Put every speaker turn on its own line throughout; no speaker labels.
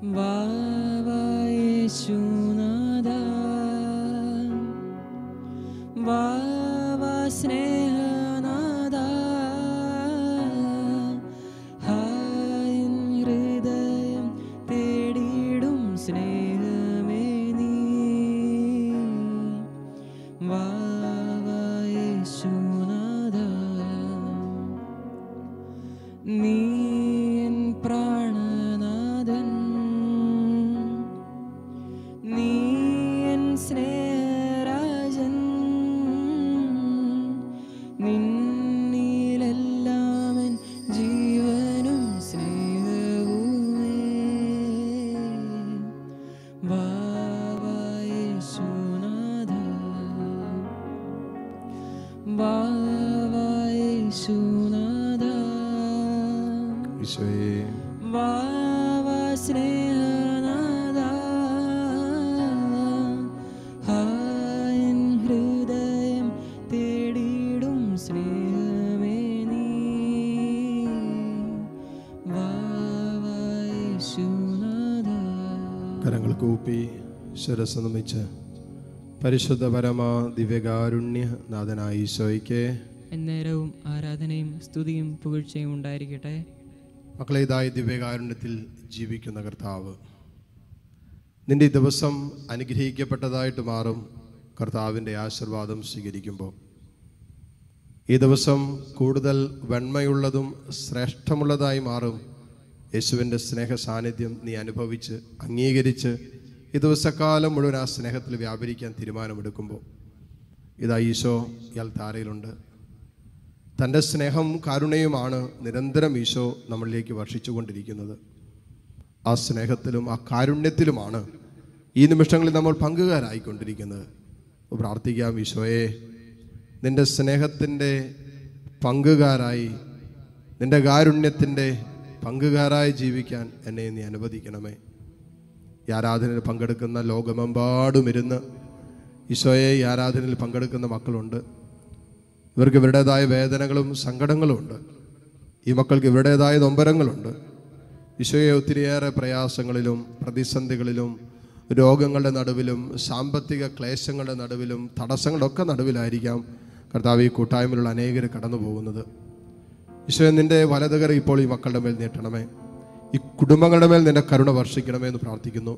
വാവായേശുനാഥ വാവാ സ്നേഹനാഥ ഹായൻ ഹൃദയം തേടിയിടും സ്നേഹമേ നീ വാവായേശുനാഥ നീ എൻ പ്രാണനാഥൻ നീ എൻ സ്നേഹരാജൻ നിന്നിലെല്ലാം എൻ ജീവനും സ്നേഹവുമേ വാവായേശുനാഥ വാവായേശുനാഥ
ഈശോയെ
വാവാ സ്നേഹനാഥ ഹായൻ ഹൃദയം തേടിയിടും സ്നേഹമേ നീ വാവായേശുനാഥ
കരങ്ങൾ കൂപ്പി ശിരസ് നമിച്ച് പരിശുദ്ധ പരമ ദിവ്യകാരുണ്യ നാഥനായ ഈശോയ്ക്ക്
എന്നേരവും ആരാധനയും സ്തുതിയും പുകഴ്ചയും ഉണ്ടായിരിക്കട്ടെ
മക്കളെ ഇതായി ദിവ്യകാരുണ്യത്തിൽ ജീവിക്കുന്ന കർത്താവ് നിന്റെ ഈ ദിവസം അനുഗ്രഹിക്കപ്പെട്ടതായിട്ട് മാറും കർത്താവിൻ്റെ ആശീർവാദം സ്വീകരിക്കുമ്പോൾ ഈ ദിവസം കൂടുതൽ വെണ്മയുള്ളതും ശ്രേഷ്ഠമുള്ളതായി മാറും യേശുവിൻ്റെ സ്നേഹ സാന്നിധ്യം നീ അനുഭവിച്ച് അംഗീകരിച്ച് ഈ ദിവസക്കാലം മുഴുവൻ ആ സ്നേഹത്തിൽ വ്യാപരിക്കാൻ തീരുമാനമെടുക്കുമ്പോൾ ഇതാ ഈശോ ഇയാൾ താരയിലുണ്ട് തൻ്റെ സ്നേഹം കാരുണ്യവുമാണ് നിരന്തരം ഈശോ നമ്മളിലേക്ക് വർഷിച്ചുകൊണ്ടിരിക്കുന്നത് ആ സ്നേഹത്തിലും ആ കാരുണ്യത്തിലുമാണ് ഈ നിമിഷങ്ങളിൽ നമ്മൾ പങ്കുകാരായിക്കൊണ്ടിരിക്കുന്നത് അപ്പോൾ പ്രാർത്ഥിക്കാം ഈശോയെ നിൻ്റെ സ്നേഹത്തിൻ്റെ പങ്കുകാരായി നിൻ്റെ കാരുണ്യത്തിൻ്റെ പങ്കുകാരായി ജീവിക്കാൻ എന്നെ നീ അനുവദിക്കണമേ ഈ ആരാധനയിൽ പങ്കെടുക്കുന്ന ലോകമെമ്പാടും ഇരുന്ന് ഈശോയെ ഈ ആരാധനയിൽ പങ്കെടുക്കുന്ന മക്കളുണ്ട് ഇവർക്ക് ഇവരുടേതായ വേദനകളും സങ്കടങ്ങളും ഉണ്ട് ഈ മക്കൾക്ക് ഇവരുടേതായ നൊമ്പരങ്ങളുണ്ട് ഈശോയെ ഒത്തിരിയേറെ പ്രയാസങ്ങളിലും പ്രതിസന്ധികളിലും രോഗങ്ങളുടെ നടുവിലും സാമ്പത്തിക ക്ലേശങ്ങളുടെ നടുവിലും തടസ്സങ്ങളൊക്കെ നടുവിലായിരിക്കാം കർത്താവ് ഈ കൂട്ടായ്മയിലുള്ള അനേകർ കടന്നു പോകുന്നത് ഈശോയെ നിന്റെ വലതുകര ഇപ്പോൾ ഈ മക്കളുടെ മേൽ നീട്ടണമേ ഈ കുടുംബങ്ങളുടെ മേൽ നിന്റെ കരുണ വർഷിക്കണമേ എന്ന് പ്രാർത്ഥിക്കുന്നു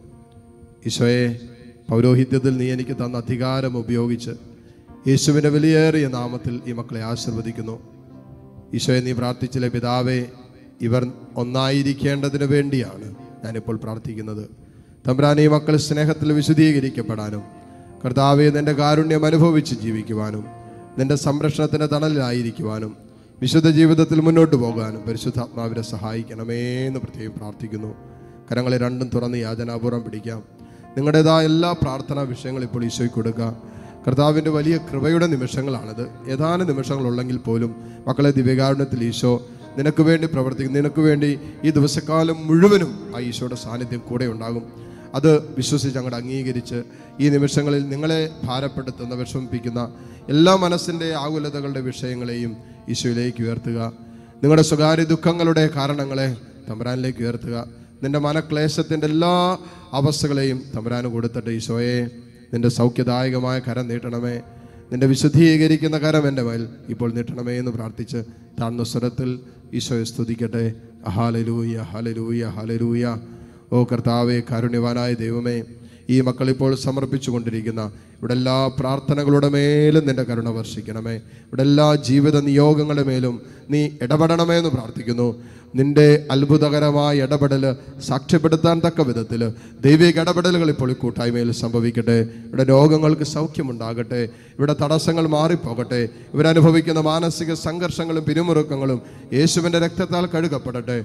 ഈശോയെ പൗരോഹിത്യത്തിൽ നീ എനിക്ക് തന്ന അധികാരം ഉപയോഗിച്ച് യേശുവിൻ്റെ വിലയേറിയ നാമത്തിൽ ഈ മക്കളെ ആശീർവദിക്കുന്നു ഈശോയെ നീ പ്രാർത്ഥിച്ചില്ലേ പിതാവേ ഇവർ ഒന്നായിരിക്കേണ്ടതിന് വേണ്ടിയാണ് ഞാനിപ്പോൾ പ്രാർത്ഥിക്കുന്നത് തമ്പുരാൻ ഈ മക്കൾ സ്നേഹത്തിൽ വിശദീകരിക്കപ്പെടാനും കർത്താവെ നിന്റെ കാരുണ്യം അനുഭവിച്ച് ജീവിക്കുവാനും നിന്റെ സംരക്ഷണത്തിന് തണലിലായിരിക്കുവാനും വിശുദ്ധ ജീവിതത്തിൽ മുന്നോട്ട് പോകാനും പരിശുദ്ധാത്മാവിനെ സഹായിക്കണമേ എന്ന് പ്രത്യേകം പ്രാർത്ഥിക്കുന്നു കരങ്ങളെ രണ്ടും തുറന്ന് യാചനാപൂർവ്വം പിടിക്കാം നിങ്ങളുടേതായ എല്ലാ പ്രാർത്ഥനാ വിഷയങ്ങളും ഇപ്പോൾ ഈശോയ്ക്ക് കൊടുക്കുക കർത്താവിൻ്റെ വലിയ കൃപയുടെ നിമിഷങ്ങളാണിത് ഏതാനും നിമിഷങ്ങളുള്ളെങ്കിൽ പോലും മക്കളെ ദിവ്യകാരുണ്യത്തിൽ ഈശോ നിനക്ക് വേണ്ടി പ്രവർത്തിക്കും നിനക്ക് വേണ്ടി ഈ ദിവസക്കാലം മുഴുവനും ആ ഈശോയുടെ സാന്നിധ്യം കൂടെ ഉണ്ടാകും അത് വിശ്വസിച്ച് അങ്ങോട്ട് അംഗീകരിച്ച് ഈ നിമിഷങ്ങളിൽ നിങ്ങളെ ഭാരപ്പെടുത്തുന്ന വിഷമിപ്പിക്കുന്ന എല്ലാ മനസ്സിൻ്റെ ആകുലതകളുടെ വിഷയങ്ങളെയും ഈശോയിലേക്ക് ഉയർത്തുക നിങ്ങളുടെ സ്വകാര്യ ദുഃഖങ്ങളുടെ കാരണങ്ങളെ തമ്പുരാനിലേക്ക് ഉയർത്തുക നിന്റെ മനക്ലേശത്തിൻ്റെ എല്ലാ അവസ്ഥകളെയും തമ്പുരാന് കൊടുത്തിട്ട് ഈശോയെ നിന്റെ സൗഖ്യദായകമായ കരം നീട്ടണമേ നിന്റെ വിശുദ്ധീകരിക്കുന്ന കരം എൻ്റെ മേൽ ഇപ്പോൾ നീട്ടണമേ എന്ന് പ്രാർത്ഥിച്ച് താഴ്ന്ന സ്വരത്തിൽ ഈശോയെ സ്തുതിക്കട്ടെ ഹാലലൂയ ഹലലൂയ ഹലലൂയ ഓ കർത്താവെ കാരുണ്യവാനായ ദൈവമേ ഈ മക്കൾ ഇപ്പോൾ സമർപ്പിച്ചു കൊണ്ടിരിക്കുന്ന ഇവിടെ എല്ലാ പ്രാർത്ഥനകളുടെ മേലും നിന്റെ കരുണ വർഷിക്കണമേ ഇവിടെ എല്ലാ ജീവിത നിയോഗങ്ങളുടെ മേലും നീ ഇടപെടണമേ എന്ന് പ്രാർത്ഥിക്കുന്നു നിന്റെ അത്ഭുതകരമായ ഇടപെടൽ സാക്ഷ്യപ്പെടുത്താൻ തക്ക വിധത്തിൽ ദൈവിക ഇടപെടലുകൾ ഇപ്പോൾ ഈ കൂട്ടായ്മയിൽ സംഭവിക്കട്ടെ ഇവിടെ രോഗങ്ങൾക്ക് സൗഖ്യമുണ്ടാകട്ടെ ഇവിടെ തടസ്സങ്ങൾ മാറിപ്പോകട്ടെ ഇവരനുഭവിക്കുന്ന മാനസിക സംഘർഷങ്ങളും പിരിമുറുക്കങ്ങളും യേശുവിൻ്റെ രക്തത്താൽ കഴുകപ്പെടട്ടെ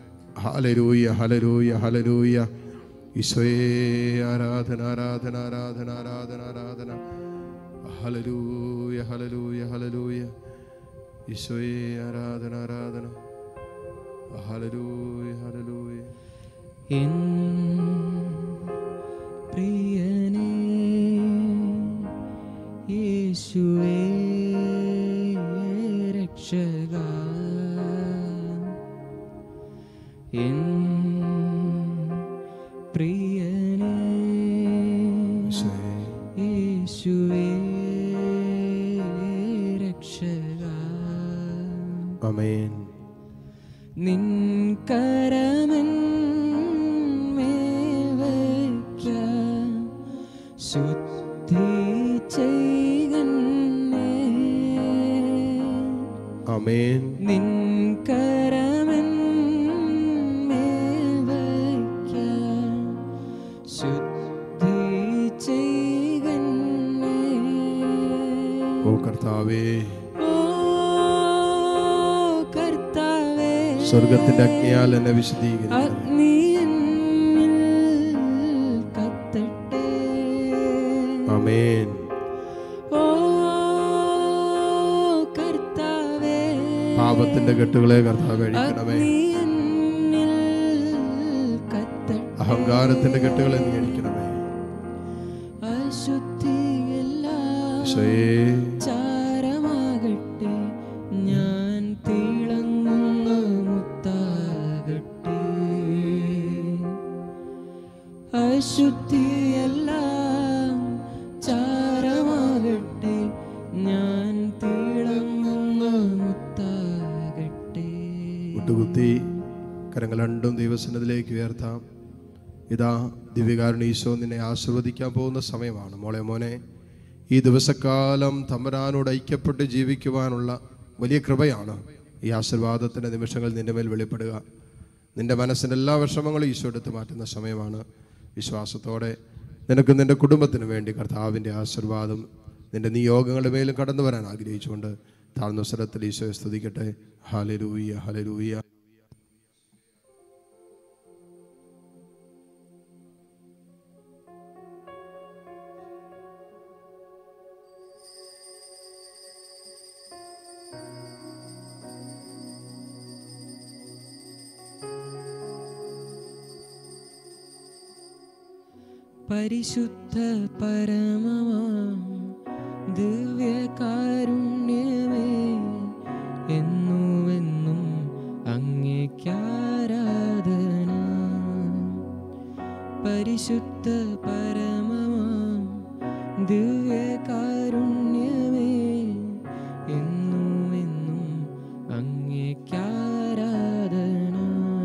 ഹലരൂയ ഹലരൂയ ഹലരൂയ ഈശോയെ ആരാധന ആരാധന ആരാധന ആരാധന ആരാധന ഹലരൂയ ഹലരൂയ ഹലരൂയ ഈശോയെ ആരാധന ആരാധന ഹലരൂയ ഹലരൂയ
എൻ പ്രിയനേ യേശുവേ രക്ഷക എൻ പ്രിയനേ
ഈശോയെ
യേശുവേ രക്ഷക
അമേൻ
നിൻ കരമൻ മേവയ്ക്ക ശുദ്ധി ചെയ്കന്നേ
അമേൻ
നിൻ കരമൻ മേവയ്ക്ക ശുദ്ധി ചെയ്കന്നേ
ഓ കർത്താവേ
ഓ കർത്താവേ
സ്വർഗത്തിന്റെ അഗ്നിയാൽ എന്നെ വിശദീകരിക്കുന്നു
അഗ്നി എന്നിൽ കത്തട്ടെ
അമേൻ
ഓ കർത്താവേ
പാപത്തിന്റെ കെട്ടുകളെ കർത്താവ് അഴിക്കണമേ
അഗ്നി എന്നിൽ കത്തട്ടെ
അഹങ്കാരത്തിന്റെ കെട്ടുകളെ നീ അഴിക്കണമേ
അശുദ്ധിയെല്ലാം
ഈശോയെ
ചാരമാകട്ടെ ഞാൻ തിളങ്ങുന്ന മുത്താകട്ടെ അശുദ്ധിയെല്ലാം ചാരമാകട്ടെ ഞാൻ തിളങ്ങുന്ന മുത്താകട്ടെ
മുട്ടുകുത്തി കരങ്ങൾ രണ്ടും ദൈവസന്നതിലേക്ക് ഉയർത്താം ഇതാ ദിവ്യകാരുണ്യ ഈശോ നിന്നെ ആശീർവദിക്കാൻ പോകുന്ന സമയമാണ് മോളെ മോനെ ഈ ദിവസക്കാലം തമ്പരാനോട് ഐക്യപ്പെട്ട് ജീവിക്കുവാനുള്ള വലിയ കൃപയാണ് ഈ ആശീർവാദത്തിൻ്റെ നിമിഷങ്ങൾ നിന്റെ മേൽ വെളിപ്പെടുക നിന്റെ മനസ്സിൻ്റെ എല്ലാ വിഷമങ്ങളും ഈശോ എടുത്ത് മാറ്റുന്ന സമയമാണ് വിശ്വാസത്തോടെ നിനക്ക് നിന്റെ കുടുംബത്തിന് വേണ്ടി കർത്താവിൻ്റെ ആശീർവാദം നിന്റെ നിയോഗങ്ങളുടെ മേലും കടന്നു വരാൻ ആഗ്രഹിച്ചുകൊണ്ട് താഴ്ന്ന സ്വരത്തിൽ ഈശോയെ സ്തുതിക്കട്ടെ ഹലരൂയ ഹലരൂയ
പരിശുദ്ധ പരമമാം ദിവ്യകാരുണ്യമേ എന്നുമെന്നും അങ്ങേക്കാരാധന പരിശുദ്ധ പരമമാം ദിവ്യകാരുണ്യമേ എന്നുമെന്നും അങ്ങേക്കാരാധന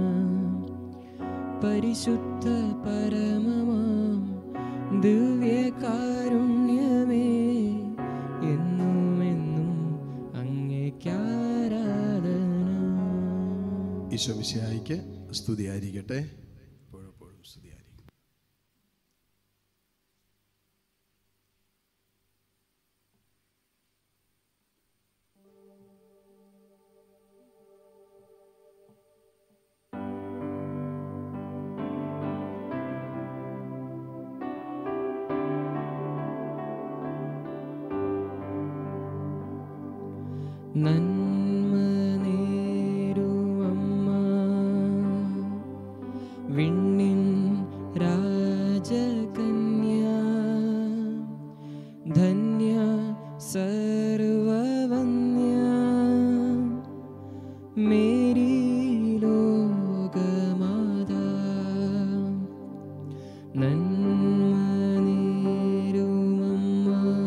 പരിശുദ്ധ പരമമാം ദിവ്യകാരുണ്യമേ എന്നുമെന്നും അങ്ങേക്കാരാധന
ഈശോ മിശിഹായിക്ക് സ്തുതിയായിരിക്കട്ടെ എപ്പോഴെപ്പോഴും സ്തുതിയായിരിക്കും
നന്മ നേരുമമ്മ വിണ്ണിൻ രാജകന്യ ധന്യ സർവവന്യ മേരി ലോകമാതാ നന്മ നേരുമമ്മ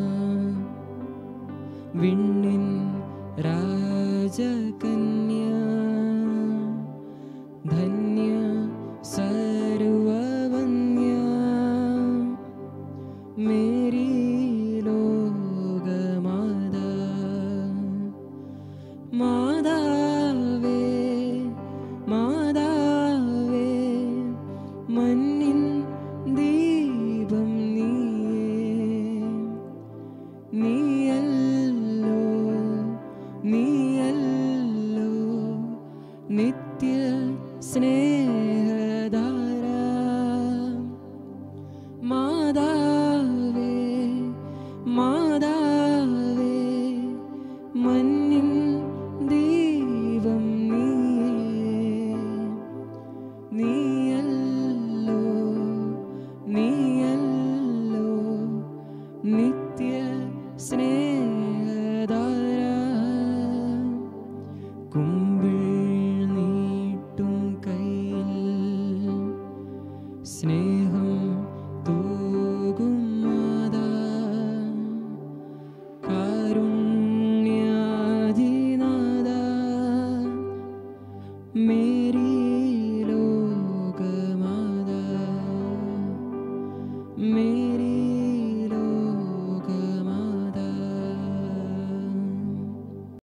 വിണ്ണിൻ രാജകന്യ ധന്യ സർവവന്യ മേരി ലോകമാതാ മാതാവേ മാതാവേ മണ്ണിൻ ദീപം നീയേ നീയല്ലോ നീയല്ലോ നിത്യ സ്നേഹധാര മാതാവേ മാതാവേ മഞ്ഞിൻ ദീപം നീയേ നീയല്ലോ നീയല്ലോ നിത്യ സ്നേഹധാര കുമ്പിൾ നീട്ടും കയ്യിൽ സ്നേഹ മേൽ